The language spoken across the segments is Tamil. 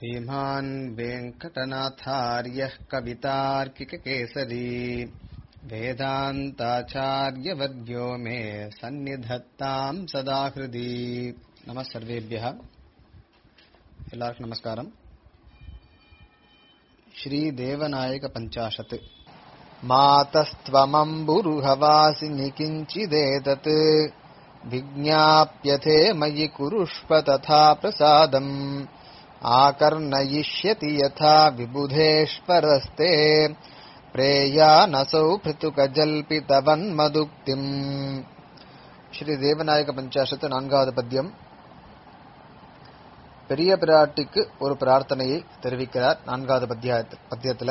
श्रीमान् वेङ्कटनाथार्यः कवितार्किककेसरी वेदान्ताचार्यवर्यो मे सन्निधत्ताम् सदा हृदि नमः सर्वेभ्यः எல்லாருக்கும் நமஸ்காரம் ஸ்ரீதேவநாயக பஞ்சாஷத் मातस्त्वमम्बुरुहवासिनि किञ्चिदेतत् विज्ञाप्यथे मयि कुरुष्व तथा प्रसादम् आकर्णयिष्यति यथा विबुधेश्वरस्ते प्रेयानसौ भृतुकजल्पितवन्मदुक्तिम् ஸ்ரீதேவநாயக பஞ்சாஷத்து நான்காவது பத்தியம் பெரிய பிராட்டிக்கு ஒரு பிரார்த்தனையை தெரிவிக்கிறார் நான்காவது பத்திய பத்தியத்துல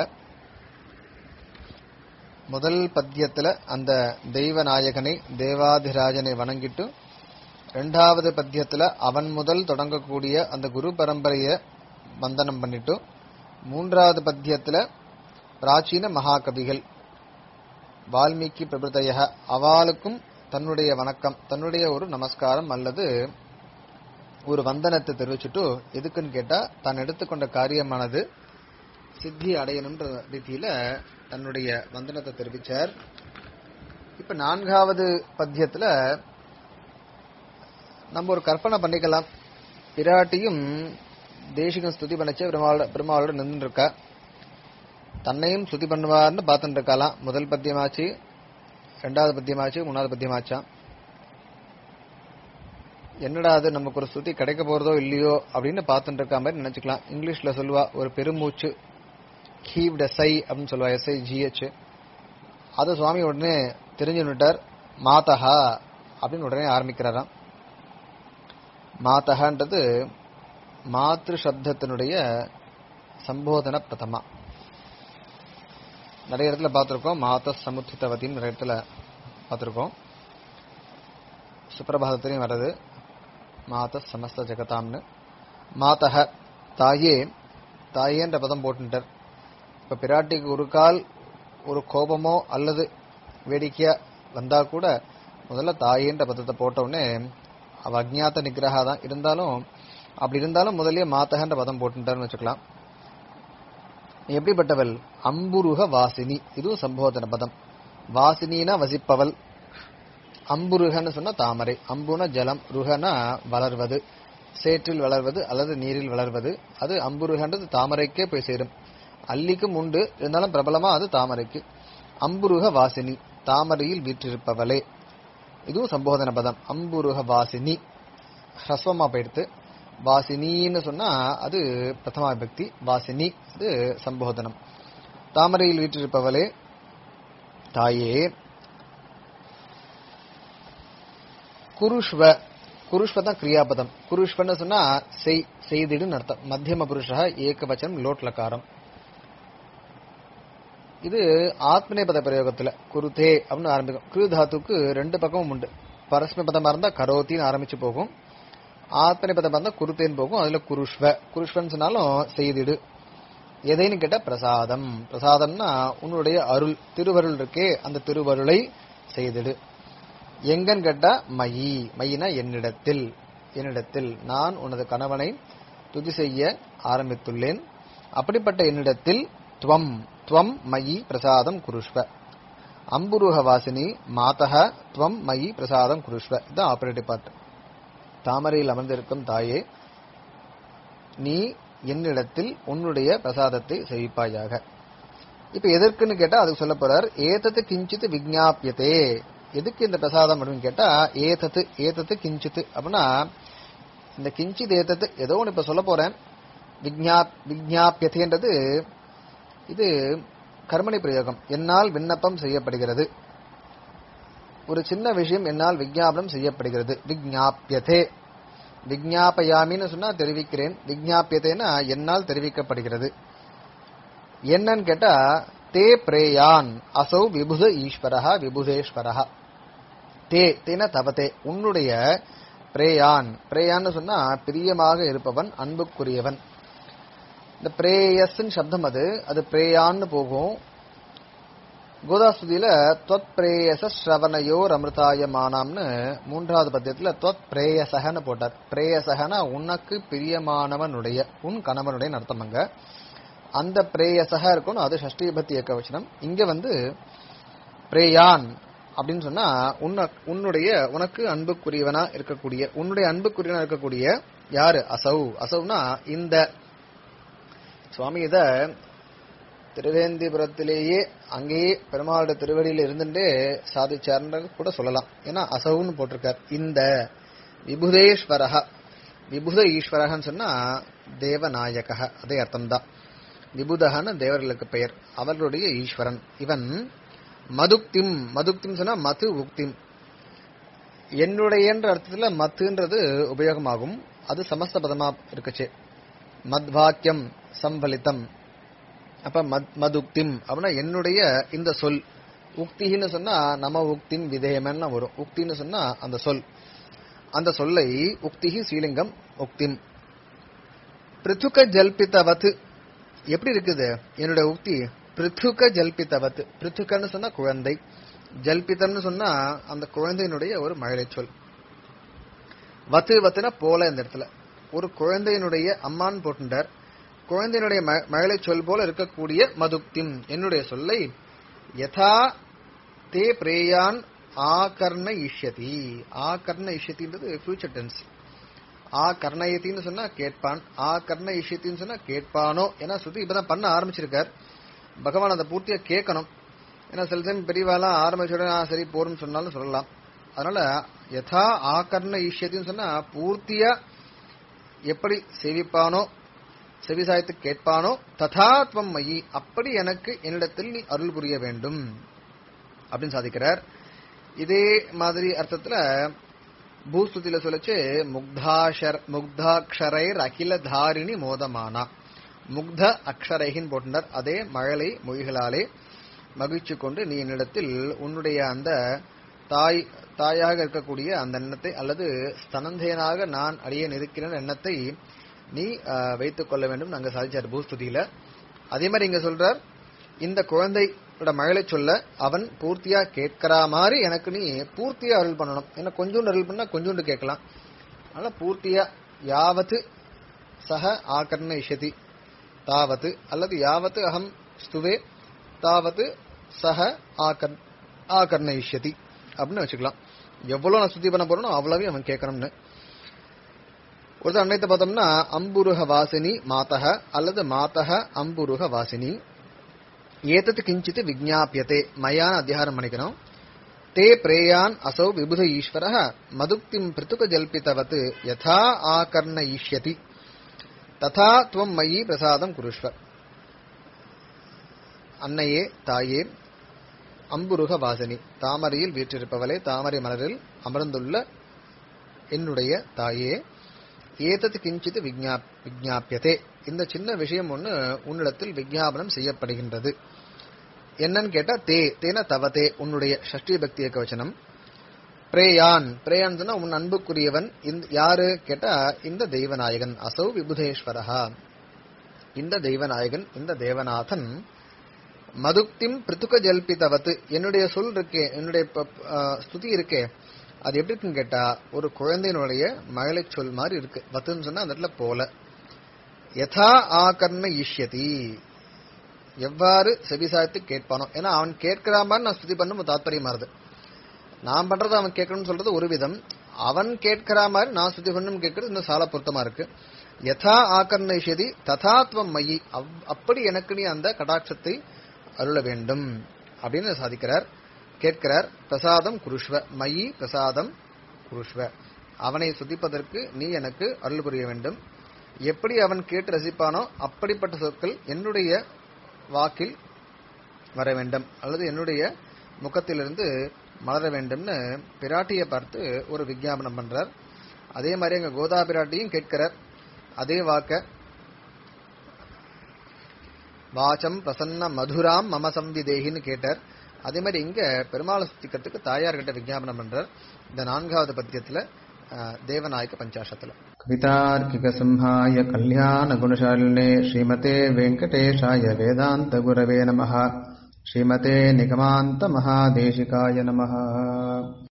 முதல் பத்தியத்துல அந்த தெய்வ நாயகனை தேவாதிராஜனை வணங்கிட்டு ரெண்டாவது பத்தியத்துல அவன் முதல் தொடங்கக்கூடிய அந்த குரு பரம்பரைய வந்தனம் பண்ணிட்டு மூன்றாவது பத்தியத்துல பிராச்சீன மகாகவிகள் வால்மீகி பிரபுதய அவாளுக்கும் தன்னுடைய வணக்கம் தன்னுடைய ஒரு நமஸ்காரம் அல்லது ஒரு வந்தனத்தை தெரிவிச்சுட்டு எதுக்குன்னு கேட்டா தான் எடுத்துக்கொண்ட காரியமானது சித்தி அடையணும்ன்ற ரீதியில தன்னுடைய வந்தனத்தை தெரிவிச்சார் இப்ப நான்காவது பத்தியத்துல நம்ம ஒரு கற்பனை பண்ணிக்கலாம் பிராட்டியும் தேசிகம் ஸ்துதி பண்ணிச்சு பெருமாளோட பெருமாளோட நின்று இருக்கா தன்னையும் ஸ்துதி பண்ணுவார்னு பார்த்துட்டு இருக்கலாம் முதல் பத்தியமாச்சு ரெண்டாவது பத்தியமாச்சு மூணாவது பத்தியமாச்சான் என்னடா அது நமக்கு ஒரு ஸ்துதி கிடைக்க போறதோ இல்லையோ அப்படின்னு பார்த்துட்டு இருக்க மாதிரி நினைச்சுக்கலாம் இங்கிலீஷ்ல சொல்லுவா ஒரு பெருமூச்சு ஹீவ்ட் எஸ்ஐ அப்படின்னு சொல்லுவா எஸ்ஐ ஜிஹெச் அதை சுவாமி உடனே தெரிஞ்சுட்டார் மாதஹா அப்படின்னு உடனே ஆரம்பிக்கிறாராம் மாதஹன்றது மாத்ரு சப்தத்தினுடைய சம்போதன பிரதமா நிறைய இடத்துல பார்த்துருக்கோம் மாத சமுத்தித்தவத்தின்னு நிறைய இடத்துல பார்த்துருக்கோம் சுப்பிரபாதத்திலையும் வர்றது மாத சமஸ்த ஜெகதாம்னு மாதக தாயே தாயேன்ற பதம் போட்டுட்டார் இப்ப பிராட்டிக்கு ஒரு கால் ஒரு கோபமோ அல்லது வேடிக்கையா வந்தா கூட முதல்ல தாயேன்ற பதத்தை போட்ட உடனே அவ அஜ்ஞாத்த நிகிரகா தான் இருந்தாலும் அப்படி இருந்தாலும் முதல்லயே மாத்தகன்ற பதம் போட்டுட்டார்னு வச்சுக்கலாம் எப்படிப்பட்டவள் அம்புருக வாசினி இதுவும் சம்போதன பதம் வாசினினா வசிப்பவள் அம்புருகன்னு சொன்னா தாமரை அம்புன ஜலம் ருகனா வளர்வது சேற்றில் வளர்வது அல்லது நீரில் வளர்வது அது அம்புருகன்றது தாமரைக்கே போய் சேரும் அல்லிக்கும் உண்டு இருந்தாலும் பிரபலமா அது தாமரைக்கு அம்புருக வாசினி தாமரையில் வீற்றிருப்பவளே இதுவும் சம்போதன பதம் அம்புருக வாசினி ஹ்ரஸ்வமா போயிடுத்து வாசினின்னு சொன்னா அது பிரதமா பக்தி வாசினி அது சம்போதனம் தாமரையில் வீற்றிருப்பவளே தாயே குருஷ்வ குருஷ்வ தான் கிரியாபதம் குருஷ்வன்னு சொன்னா செய் செய்திடுன்னு அர்த்தம் மத்தியம புருஷா ஏகவச்சனம் லோட்லக்காரம் இது ஆத்மநேபத பிரயோகத்துல குருதே அப்படின்னு ஆரம்பிக்கும் கிரு தாத்துக்கு ரெண்டு பக்கமும் உண்டு பரஸ்ம பதமா இருந்தா கரோத்தின்னு ஆரம்பிச்சு போகும் ஆத்மநேபதமா இருந்தா குருத்தேன்னு போகும் அதுல குருஷ்வ குருஷ்வன்னு சொன்னாலும் செய்திடு எதைன்னு கேட்டா பிரசாதம் பிரசாதம்னா உன்னுடைய அருள் திருவருள் இருக்கே அந்த திருவருளை செய்திடு எங்கன்னு கேட்டா மயி மயினா என்னிடத்தில் என்னிடத்தில் நான் உனது கணவனை துதி செய்ய ஆரம்பித்துள்ளேன் அப்படிப்பட்ட என்னிடத்தில் துவம் துவம் மயி பிரசாதம் குருஷ்வ அம்புருக வாசினி மாதக துவம் மயி பிரசாதம் குருஷ்வ இதுதான் ஆபரேட்டிவ் பார்ட் தாமரையில் அமர்ந்திருக்கும் தாயே நீ என்னிடத்தில் உன்னுடைய பிரசாதத்தை செய்விப்பாயாக இப்ப எதற்குன்னு கேட்டா அதுக்கு சொல்ல போறார் ஏதத்து கிஞ்சித்து விஜாபியதே எதுக்கு இந்த பிரசாதம் அப்படின்னு கேட்டா ஏதத்து ஏதத்து கிஞ்சித்து அப்படின்னா இந்த கிஞ்சித் ஏதத்து ஏதோ ஒன்று இப்ப சொல்ல போறேன் விஜ்ஞா விஜ்ஞாபியதேன்றது இது கர்மணி பிரயோகம் என்னால் விண்ணப்பம் செய்யப்படுகிறது ஒரு சின்ன விஷயம் என்னால் விஜாபனம் செய்யப்படுகிறது விஜாபியதே விஜாபயாமின்னு சொன்னா தெரிவிக்கிறேன் விஜாபியதேனா என்னால் தெரிவிக்கப்படுகிறது என்னன்னு கேட்டா தே பிரேயான் அசௌ விபுத ஈஸ்வரஹா விபுதேஸ்வரஹா தே தேன தவத்தே உன்னுடைய பிரேயான் பிரேயான்னு சொன்னா பிரியமாக இருப்பவன் அன்புக்குரியவன் இந்த பிரேயஸ்ன்னு சப்தம் அது அது பிரேயான்னு போகும் கோதாஸ்துதியில தொத் பிரேயச ஸ்ரவணையோர் அமிர்தாய மானாம்னு மூன்றாவது பத்தியத்துல தொத் பிரேயசகன்னு போட்டார் பிரேயசகனா உனக்கு பிரியமானவனுடைய உன் கணவனுடைய அர்த்தம் அங்க அந்த பிரேயசக இருக்கணும் அது ஷஷ்டி பக்தி ஏக்க வச்சனம் இங்க வந்து பிரேயான் அப்படின்னு சொன்னா உன்ன உன்னுடைய உனக்கு அன்புக்குரியவனா இருக்கக்கூடிய உன்னுடைய அன்புக்குரியவனா இருக்கக்கூடிய யாரு அசௌ அசௌனா இந்த சுவாமி இத திருவேந்திபுரத்திலேயே அங்கேயே பெருமாளுடைய திருவடியில இருந்துட்டே சாதிச்சார்னு கூட சொல்லலாம் ஏன்னா அசௌன்னு போட்டிருக்கார் இந்த விபுதேஸ்வரஹ விபுத ஈஸ்வரகன்னு சொன்னா தேவநாயக அதே அர்த்தம்தான் விபுதகன்னு தேவர்களுக்கு பெயர் அவர்களுடைய ஈஸ்வரன் இவன் மதுக்திம் மதுக்திம் சொன்னா மது உக்திம் என்னுடையன்ற அர்த்தத்துல மத்துன்றது உபயோகமாகும் அது சமஸ்த பதமா இருக்குச்சு மத்வாக்கியம் சம்பலித்தம் அப்ப மத் மதுக்திம் அப்படின்னா என்னுடைய இந்த சொல் உக்தின்னு சொன்னா நம உக்தின் விதேயமன்னு வரும் உக்தின்னு சொன்னா அந்த சொல் அந்த சொல்லை உக்திஹி ஸ்ரீலிங்கம் உக்திம் பிருத்துக ஜல்பித்தவத் எப்படி இருக்குது என்னுடைய உக்தி பிருத்துக ஜல்பித்தவத் பிருத்துக்கன்னு சொன்னா குழந்தை ஜல்பிதம்னு சொன்னா அந்த குழந்தையினுடைய ஒரு மழலை சொல் வத்து வத்துனா போல இந்த இடத்துல ஒரு குழந்தையினுடைய அம்மான் போட்டுட்டார் குழந்தையினுடைய ம- மழலை சொல் போல இருக்கக்கூடிய மதுக்திம் என்னுடைய சொல்லை யதா தே பிரேயான் ஆகர்ண இஷ்யதி ஆகர்ண இஷ்யத்தின்றது ஃபியூச்சர் டென்ஸ் ஆ கர்ணயத்தின்னு சொன்னா கேட்பான் ஆ கர்ண இஷ்யத்தின்னு சொன்னா கேட்பானோ ஏன்னா சுத்தி இப்பதான் பண்ண ஆரம்பிச்சிருக்கார் பகவான் அதை பூர்த்தியா கேட்கணும் ஏன்னா சில டைம் பெரியவாலாம் ஆரம்பிச்ச உடனே "ஆ, சரி போறோம்னு சொன்னாலும் சொல்லலாம் அதனால யதா ஆகர்ண ஈஷ்யத்தின்னு சொன்னா பூர்த்தியா எப்படி சேவிப்பானோ செவிசாய்த்து கேட்பானோ ததா துவம் மயி அப்படி எனக்கு என்னிடத்தில் நீ அருள் புரிய வேண்டும் அப்படின்னு சாதிக்கிறார் இதே மாதிரி அர்த்தத்துல பூஸ்துதியில சொல்லச்சு முக்தாஷர் முக்தாட்சரைர் அகில தாரிணி மோதமானா முக்த அக்ஷரைகின் போட்டுனர் அதே மழலை மொழிகளாலே மகிழ்ச்சி கொண்டு நீ என்னிடத்தில் உன்னுடைய அந்த தாய் தாயாக இருக்கக்கூடிய அந்த எண்ணத்தை அல்லது ஸ்தனந்தேனாக நான் அடியேன் இருக்கிறேன் எண்ணத்தை நீ அஹ், வைத்துக் கொள்ள வேண்டும் நாங்க சாதிச்சார் பூஸ்துதியில அதே மாதிரி இங்க சொல்றார் இந்த குழந்தையோட மழலை சொல்ல அவன் பூர்த்தியா கேட்கிற மாதிரி எனக்கு நீ பூர்த்தியா அருள் பண்ணணும் ஏன்னா கொஞ்சோண்டு அருள் பண்ணா கொஞ்சோண்டு கேட்கலாம் அதனால பூர்த்தியா யாவத்து சக ஆகர்ண இஷதி தாவத்து அல்லது யாவத்து அகம் ஸ்துவே தாவத்து சக ஆகர் ஆகர்ண இஷ்யதி அப்படின்னு வச்சுக்கலாம் எவ்வளவு நான் சுத்தி பண்ண போறேனோ அவ்வளவே அவன் கேட்கணும்னு ஒரு அன்னைத்த பார்த்தோம்னா அம்புருக வாசினி மாதக அல்லது மாதக அம்புருக வாசினி ஏதத் கிஞ்சித் விஜ்ஞாபியதே மயான அத்தியாரம் பண்ணிக்கணும் தே பிரேயான் அசௌ விபுத ஈஸ்வர மதுக்திம் பிருத்துக ஜல்பித்தவத் யதா ஆகர்ண ஈஷ்யதி ததா துவம் மயி பிரசாதம் குருஷ்வ அன்னையே தாயே அம்புருக வாசனி தாமரையில் வீற்றிருப்பவளே தாமரை மலரில் அமர்ந்துள்ள என்னுடைய தாயே ஏதத் கிஞ்சித் விஜ்ஞா விஜ்ஞாபியதே இந்த சின்ன விஷயம் ஒண்ணு உன்னிடத்தில் விஜ்ஞாபனம் செய்யப்படுகின்றது என்னன்னு கேட்டா தே தேன தவதே உன்னுடைய ஷஷ்டி பக்தி ஏக வச்சனம் பிரேயான் பிரேயான் சொன்னா உன் அன்புக்குரியவன் இந்த யாரு கேட்டா இந்த தெய்வநாயகன் அசௌ விபுதேஸ்வரஹா இந்த தெய்வநாயகன் இந்த தேவநாதன் மதுக்திம் பிருத்துக ஜல்பிதவத் என்னுடைய சொல் இருக்கே என்னுடைய ப- ஆ, ஸ்துதி இருக்கே அது எப்படி இருக்குன்னு கேட்டா ஒரு குழந்தையினுடைய மழலை சொல் மாதிரி இருக்கு வத்துன்னு சொன்னா அந்த இடத்துல போல யதா ஆகர்ண ஈஷ்யதி எவ்வாறு செவிசாய்த்து கேட்பானோ ஏன்னா அவன் கேட்கிற மாதிரி நான் ஸ்துதி பண்ணும் தாத்பரியமா இருது நான் பண்றது அவன் கேட்கணும்னு சொல்றது ஒரு விதம் அவன் கேட்கிற மாதிரி நான் ஸ்துதி பண்ணும் கேட்கறது இன்னும் சால பொருத்தமா இருக்கு யதா ஆகர்ண ஈஷ்யதி ததாத்வம் மயி அவ்- அப்படி எனக்கு நீ அந்த கடாட்சத்தை அருள வேண்டும் அப்படின்னு சாதிக்கிறார் கேட்கிறார் பிரசாதம் குருஷ்வ மயி பிரசாதம் குருஷ்வ அவனை சுதிப்பதற்கு நீ எனக்கு அருள் புரிய வேண்டும் எப்படி அவன் கேட்டு ரசிப்பானோ அப்படிப்பட்ட சொற்கள் என்னுடைய வாக்கில் வர வேண்டும் அல்லது என்னுடைய முகத்திலிருந்து மலர வேண்டும்னு பிராட்டியை பார்த்து ஒரு விஞ்ஞாபனம் பண்றார் அதே மாதிரி அங்க கோதா பிராட்டியும் கேட்கிறார் அதே வாக்க வாச்சம் பிரசன்ன மதுராம் மம சம்விதேகின்னு கேட்டார் அதே மாதிரி இங்க பெருமாளை சுத்திக்கிறதுக்கு தாயார்கிட்ட விஞ்ஞாபனம் பண்றார் இந்த நான்காவது பத்தியத்துல அஹ், தேவநாயக பஞ்சாசத்துல कवितार्किकसंहाय कल्याणगुणशालिने श्रीमते वेङ्कटेशाय वेदान्तगुरवे नमः श्रीमते निगमान्तमहादेशिकाय नमः